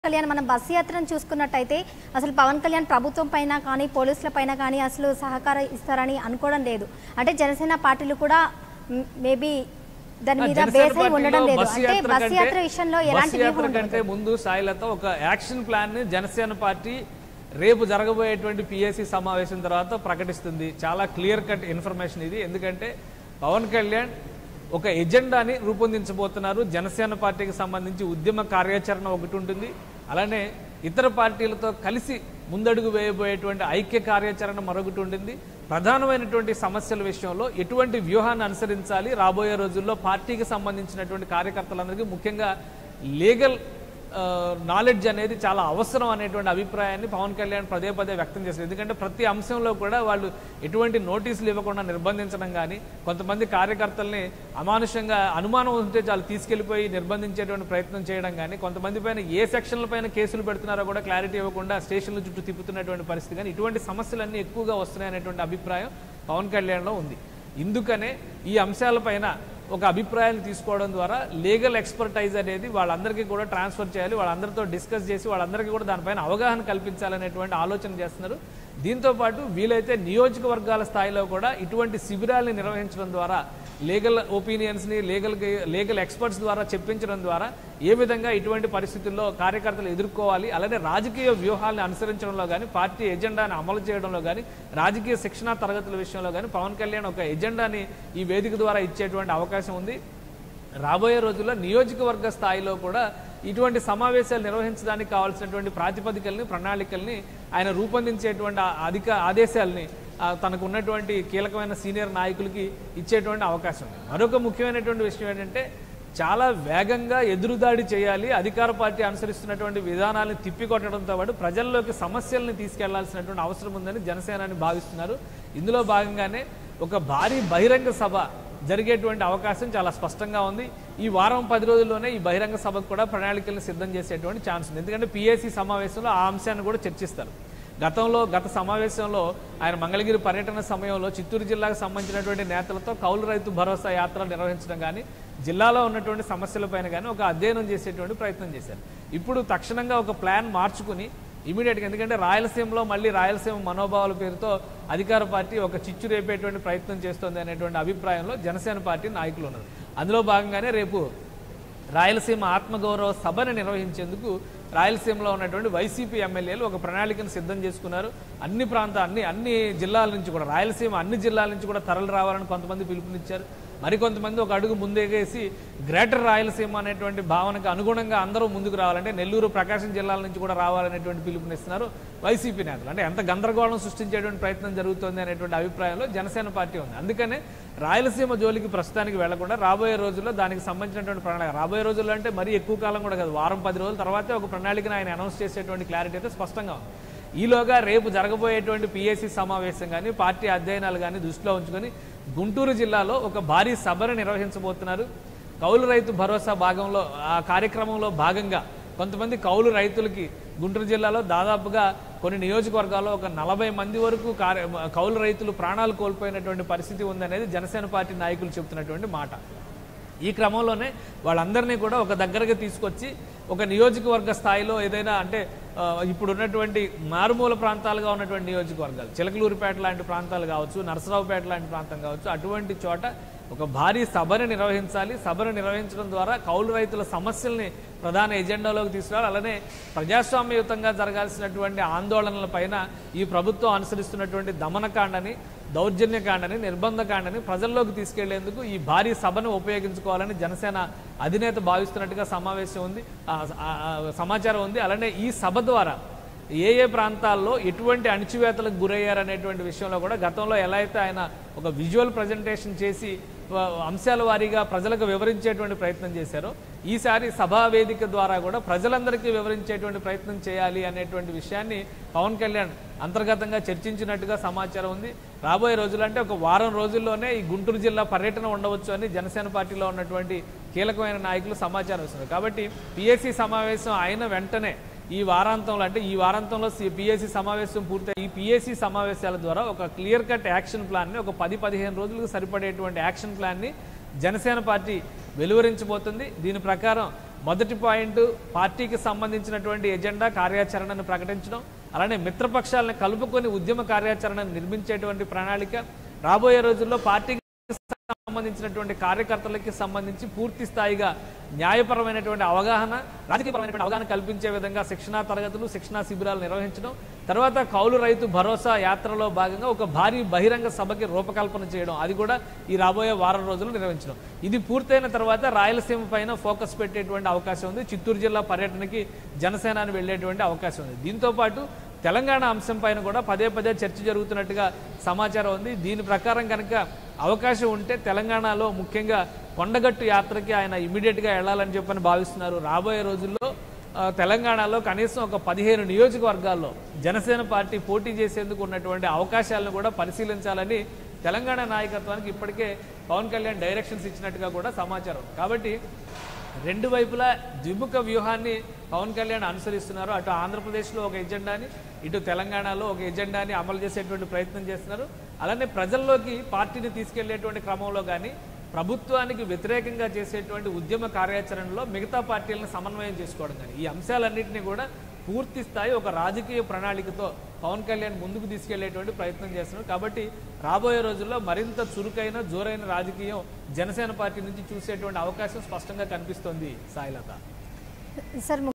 కళ్యాణ్ మనం బస్సు యాత్రను చూసుకున్నట్టయితే అసలు పవన్ కళ్యాణ్ ప్రభుత్వం పైన కానీ పోలీసుల పైన కానీ అసలు సహకారం ఇస్తారని అనుకోవడం లేదు అంటే జనసేన పార్టీలు కూడా మేబీ దాని మీద జనసేన బేస్ అయి పార్టీలో ఉండడం లేదు బస్సు అంటే యాత్ర బస్సు కంటే- యాత్ర విషయంలో బస్సు ఎలాంటి వ్యూహం యాత్ర ఉండదు. కంటే ముందు సాయిలతో ఒక యాక్షన్ ప్లాన్ ని జనసేన పార్టీ రేపు జరగబోయేటువంటి పిఎస్సి సమావేశం తర్వాత ప్రకటిస్తుంది చాలా క్లియర్ కట్ ఇన్ఫర్మేషన్ ఇది ఎందుకంటే పవన్ కళ్యాణ్ ఒక ఎజెండాని రూపొందించబోతున్నారు జనసేన పార్టీకి సంబంధించి ఉద్యమ కార్యాచరణ ఒకటి ఉంటుంది అలానే ఇతర పార్టీలతో కలిసి ముందడుగు వేయబోయేటువంటి ఐక్య కార్యాచరణ మరొకటి ఉంటుంది ప్రధానమైనటువంటి సమస్యల విషయంలో ఎటువంటి వ్యూహాన్ని అనుసరించాలి రాబోయే రోజుల్లో పార్టీకి సంబంధించినటువంటి కార్యకర్తలందరికీ ముఖ్యంగా లీగల్ నాలెడ్జ్ అనేది చాలా అవసరం అనేటువంటి అభిప్రాయాన్ని పవన్ కళ్యాణ్ పదే పదే వ్యక్తం చేశారు ఎందుకంటే ప్రతి అంశంలో కూడా వాళ్ళు ఎటువంటి నోటీసులు ఇవ్వకుండా నిర్బంధించడం కానీ కొంతమంది కార్యకర్తల్ని అమానుషంగా అనుమానం ఉంటే చాలు తీసుకెళ్లిపోయి నిర్బంధించేటువంటి ప్రయత్నం చేయడం కానీ కొంతమంది పైన ఏ సెక్షన్ల పైన కేసులు పెడుతున్నారో కూడా క్లారిటీ ఇవ్వకుండా స్టేషన్ల చుట్టూ తిప్పుతున్నటువంటి పరిస్థితి కానీ ఇటువంటి సమస్యలన్నీ ఎక్కువగా వస్తున్నాయనేటువంటి అభిప్రాయం పవన్ కళ్యాణ్లో ఉంది ఇందుకనే ఈ అంశాలపైన ఒక అభిప్రాయాన్ని తీసుకోవడం ద్వారా లీగల్ ఎక్స్పర్టైజ్ అనేది వాళ్ళందరికీ కూడా ట్రాన్స్ఫర్ చేయాలి వాళ్ళందరితో డిస్కస్ చేసి వాళ్ళందరికీ కూడా దానిపైన అవగాహన కల్పించాలనేటువంటి ఆలోచన చేస్తున్నారు దీంతో పాటు వీలైతే నియోజకవర్గాల స్థాయిలో కూడా ఇటువంటి శిబిరాల్ని నిర్వహించడం ద్వారా లీగల్ ఒపీనియన్స్ని లీగల్ లీగల్ ఎక్స్పర్ట్స్ ద్వారా చెప్పించడం ద్వారా ఏ విధంగా ఇటువంటి పరిస్థితుల్లో కార్యకర్తలు ఎదుర్కోవాలి అలానే రాజకీయ వ్యూహాలను అనుసరించడంలో కానీ పార్టీ ఎజెండాని అమలు చేయడంలో కానీ రాజకీయ శిక్షణా తరగతుల విషయంలో కానీ పవన్ కళ్యాణ్ ఒక ఎజెండాని ఈ వేదిక ద్వారా ఇచ్చేటువంటి అవకాశం ఉంది రాబోయే రోజుల్లో నియోజకవర్గ స్థాయిలో కూడా ఇటువంటి సమావేశాలు నిర్వహించడానికి కావాల్సినటువంటి ప్రాతిపదికల్ని ప్రణాళికల్ని ఆయన రూపొందించేటువంటి ఆ అధిక ఆదేశాలని ఆ, తనకు ఉన్నటువంటి కీలకమైన సీనియర్ నాయకులకి ఇచ్చేటువంటి అవకాశం ఉంది మరొక ముఖ్యమైనటువంటి విషయం ఏంటంటే చాలా వేగంగా ఎదురుదాడి చేయాలి అధికార పార్టీ అనుసరిస్తున్నటువంటి విధానాలను తిప్పికొట్టడంతో పాటు ప్రజల్లోకి సమస్యల్ని తీసుకెళ్లాల్సినటువంటి అవసరం ఉందని జనసేనాని భావిస్తున్నారు ఇందులో భాగంగానే ఒక భారీ బహిరంగ సభ జరిగేటువంటి అవకాశం చాలా స్పష్టంగా ఉంది ఈ వారం పది రోజుల్లోనే ఈ బహిరంగ సభకు కూడా ప్రణాళికలను సిద్ధం చేసేటువంటి ఛాన్స్ ఉంది ఎందుకంటే పిఎస్సి సమావేశంలో ఆ అంశాన్ని కూడా చర్చిస్తారు గతంలో గత సమావేశంలో ఆయన మంగళగిరి పర్యటన సమయంలో చిత్తూరు జిల్లాకు సంబంధించినటువంటి నేతలతో కౌలు రైతు భరోసా యాత్ర నిర్వహించడం కానీ జిల్లాలో ఉన్నటువంటి సమస్యలపైన కానీ ఒక అధ్యయనం చేసేటువంటి ప్రయత్నం చేశారు ఇప్పుడు తక్షణంగా ఒక ప్లాన్ మార్చుకుని ఇమీడియట్గా ఎందుకంటే రాయలసీమలో మళ్ళీ రాయలసీమ మనోభావాల పేరుతో అధికార పార్టీ ఒక చిచ్చు రేపేటువంటి ప్రయత్నం చేస్తోంది అనేటువంటి అభిప్రాయంలో జనసేన పార్టీ నాయకులు ఉన్నారు అందులో భాగంగానే రేపు రాయలసీమ ఆత్మగౌరవ సభను నిర్వహించేందుకు రాయలసీమలో ఉన్నటువంటి వైసీపీ ఎమ్మెల్యేలు ఒక ప్రణాళికను సిద్ధం చేసుకున్నారు అన్ని ప్రాంత అన్ని అన్ని జిల్లాల నుంచి కూడా రాయలసీమ అన్ని జిల్లాల నుంచి కూడా తరలి రావాలని కొంతమంది పిలుపునిచ్చారు మరికొంతమంది ఒక అడుగు ముందేగేసి గ్రేటర్ రాయలసీమ అనేటువంటి భావనకు అనుగుణంగా అందరూ ముందుకు రావాలంటే నెల్లూరు ప్రకాశం జిల్లాల నుంచి కూడా రావాలనేటువంటి పిలుపునిస్తున్నారు వైసీపీ నేతలు అంటే ఎంత గందరగోళం సృష్టించేటువంటి ప్రయత్నం జరుగుతోంది అనేటువంటి అభిప్రాయంలో జనసేన పార్టీ ఉంది అందుకనే రాయలసీమ జోలికి ప్రస్తుతానికి వెళ్లకుండా రాబోయే రోజుల్లో దానికి సంబంధించినటువంటి ప్రణాళిక రాబోయే రోజుల్లో అంటే మరీ ఎక్కువ కాలం కూడా కాదు వారం పది రోజుల తర్వాతే ఒక ప్రణాళికను ఆయన అనౌన్స్ చేసేటువంటి క్లారిటీ అయితే స్పష్టంగా ఉంది ఈలోగా రేపు జరగబోయేటువంటి పిఎస్సి సమావేశం కానీ పార్టీ అధ్యయనాలు కానీ దృష్టిలో ఉంచుకొని గుంటూరు జిల్లాలో ఒక భారీ సభను నిర్వహించబోతున్నారు కౌలు రైతు భరోసా భాగంలో ఆ కార్యక్రమంలో భాగంగా కొంతమంది కౌలు రైతులకి గుంటూరు జిల్లాలో దాదాపుగా కొన్ని నియోజకవర్గాల్లో ఒక నలభై మంది వరకు కార్య కౌలు రైతులు ప్రాణాలు కోల్పోయినటువంటి పరిస్థితి ఉందనేది జనసేన పార్టీ నాయకులు చెబుతున్నటువంటి మాట ఈ క్రమంలోనే వాళ్ళందరినీ కూడా ఒక దగ్గరగా తీసుకొచ్చి ఒక నియోజకవర్గ స్థాయిలో ఏదైనా అంటే ఆ, ఇప్పుడు ఉన్నటువంటి మారుమూల ప్రాంతాలుగా ఉన్నటువంటి నియోజకవర్గాలు చిలకలూరుపేట లాంటి ప్రాంతాలు కావచ్చు నరసరావుపేట లాంటి ప్రాంతం కావచ్చు అటువంటి చోట ఒక భారీ సభను నిర్వహించాలి సభను నిర్వహించడం ద్వారా కౌలు రైతుల సమస్యల్ని ప్రధాన ఎజెండాలోకి తీసుకురావాలి అలానే ప్రజాస్వామ్యయుతంగా జరగాల్సినటువంటి ఆందోళనల పైన ఈ ప్రభుత్వం అనుసరిస్తున్నటువంటి దమనకాండని దౌర్జన్యకాండని నిర్బంధకాండని ప్రజల్లోకి తీసుకెళ్లేందుకు ఈ భారీ సభను ఉపయోగించుకోవాలని జనసేన అధినేత భావిస్తున్నట్టుగా సమావేశం ఉంది ఆ, ఆ, ఆ, సమాచారం ఉంది అలానే ఈ సభ ద్వారా ఏ ఏ ప్రాంతాల్లో ఎటువంటి అణిచివేతలకు గురయ్యారనేటువంటి విషయంలో కూడా గతంలో ఎలా అయితే ఆయన ఒక విజువల్ ప్రజెంటేషన్ చేసి వ- అంశాల వారీగా ప్రజలకు వివరించేటువంటి ప్రయత్నం చేశారో ఈసారి సభా వేదిక ద్వారా కూడా ప్రజలందరికీ వివరించేటువంటి ప్రయత్నం చేయాలి అనేటువంటి విషయాన్ని పవన్ కళ్యాణ్ అంతర్గతంగా చర్చించినట్టుగా సమాచారం ఉంది రాబోయే రోజులు అంటే ఒక వారం రోజుల్లోనే ఈ గుంటూరు జిల్లా పర్యటన ఉండవచ్చు అని జనసేన పార్టీలో ఉన్నటువంటి కీలకమైన నాయకులు సమాచారం ఇస్తున్నారు కాబట్టి పిఎస్సి సమావేశం అయిన వెంటనే ఈ వారాంతంలో అంటే ఈ వారాంతంలో పిఎస్సి సమావేశం పూర్తయి ఈ పిఎస్సి సమావేశాల ద్వారా ఒక క్లియర్ కట్ యాక్షన్ ప్లాన్ని ఒక పది పదిహేను రోజులకు సరిపడేటువంటి యాక్షన్ ప్లాన్ని జనసేన పార్టీ వెలువరించబోతుంది దీని ప్రకారం మొదటి పాయింట్ పార్టీకి సంబంధించినటువంటి ఎజెండా కార్యాచరణను ప్రకటించడం అలానే మిత్రపక్షాలను కలుపుకొని ఉద్యమ కార్యాచరణను నిర్మించేటువంటి ప్రణాళిక రాబోయే రోజుల్లో పార్టీకి సంబంధించినటువంటి కార్యకర్తలకి సంబంధించి పూర్తి స్థాయిగా న్యాయపరమైనటువంటి అవగాహన రాజకీయపరమైనటువంటి అవగాహన కల్పించే విధంగా శిక్షణా తరగతులు శిక్షణా శిబిరాలు నిర్వహించడం తర్వాత కౌలు రైతు భరోసా యాత్రలో భాగంగా ఒక భారీ బహిరంగ సభకి రూపకల్పన చేయడం అది కూడా ఈ రాబోయే వారం రోజులు నిర్వహించడం ఇది పూర్తయిన తర్వాత రాయలసీమ పైన ఫోకస్ పెట్టేటువంటి అవకాశం ఉంది చిత్తూరు జిల్లా పర్యటనకి జనసేనాని వెళ్ళేటువంటి అవకాశం ఉంది దీంతో పాటు తెలంగాణ అంశం పైన కూడా పదే పదే చర్చ జరుగుతున్నట్టుగా సమాచారం ఉంది దీని ప్రకారం కనుక అవకాశం ఉంటే తెలంగాణలో ముఖ్యంగా కొండగట్టు యాత్రకి ఆయన ఇమీడియట్గా వెళ్ళాలని చెప్పని భావిస్తున్నారు రాబోయే రోజుల్లో ఆ, తెలంగాణలో కనీసం ఒక పదిహేను నియోజకవర్గాల్లో జనసేన పార్టీ పోటీ చేసేందుకు ఉన్నటువంటి అవకాశాలను కూడా పరిశీలించాలని తెలంగాణ నాయకత్వానికి ఇప్పటికే పవన్ కళ్యాణ్ డైరెక్షన్స్ ఇచ్చినట్టుగా కూడా సమాచారం కాబట్టి రెండు వైపులా ద్విముఖ వ్యూహాన్ని పవన్ కళ్యాణ్ అనుసరిస్తున్నారు అటు ఆంధ్రప్రదేశ్లో ఒక ఎజెండాని ఇటు తెలంగాణలో ఒక ఎజెండాని అమలు చేసేటువంటి ప్రయత్నం చేస్తున్నారు అలానే ప్రజల్లోకి పార్టీని తీసుకెళ్లేటువంటి క్రమంలో కానీ ప్రభుత్వానికి వ్యతిరేకంగా చేసేటువంటి ఉద్యమ కార్యాచరణలో మిగతా పార్టీలను సమన్వయం చేసుకోవడం కానీ ఈ అంశాలన్నింటినీ కూడా పూర్తి స్థాయి ఒక రాజకీయ ప్రణాళికతో పవన్ కళ్యాణ్ ముందుకు తీసుకెళ్లేటువంటి ప్రయత్నం చేస్తున్నారు కాబట్టి రాబోయే రోజుల్లో మరింత చురుకైన జోరైన రాజకీయం జనసేన పార్టీ నుంచి చూసేటువంటి అవకాశం స్పష్టంగా కనిపిస్తోంది సాయిలత సార్